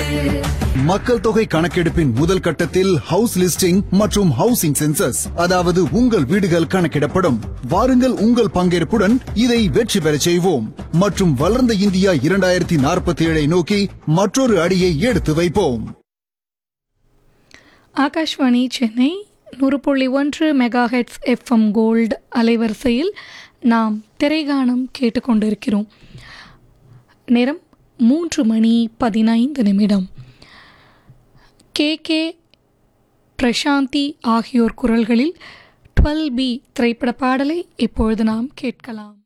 மக்கள் தொகை கணக்கெடுப்பின் முதல் கட்டத்தில் ஹவுஸ் லிஸ்டிங் மற்றும் ஹவுசிங் சென்சஸ் அதாவது உங்கள் வீடுகள் கணக்கிடப்படும் வாருங்கள் உங்கள் பங்கேற்புடன் இதை வெற்றி பெறச் செய்வோம் மற்றும் வளர்ந்த இந்தியா இரண்டாயிரத்தி நாற்பத்தி ஏழை நோக்கி மற்றொரு அடியை எடுத்து வைப்போம் ஆகாஷ்வாணி சென்னை நூறு புள்ளி ஒன்று மெகா ஹெட்ஸ் எஃப்எம் கோல்டு அலைவரிசையில் நாம் திரைகானம் கேட்டுக்கொண்டிருக்கிறோம் நேரம் மூன்று மணி பதினைந்து நிமிடம் கே கே பிரசாந்தி ஆகியோர் குரல்களில் டுவெல் பி திரைப்பட பாடலை இப்பொழுது நாம் கேட்கலாம்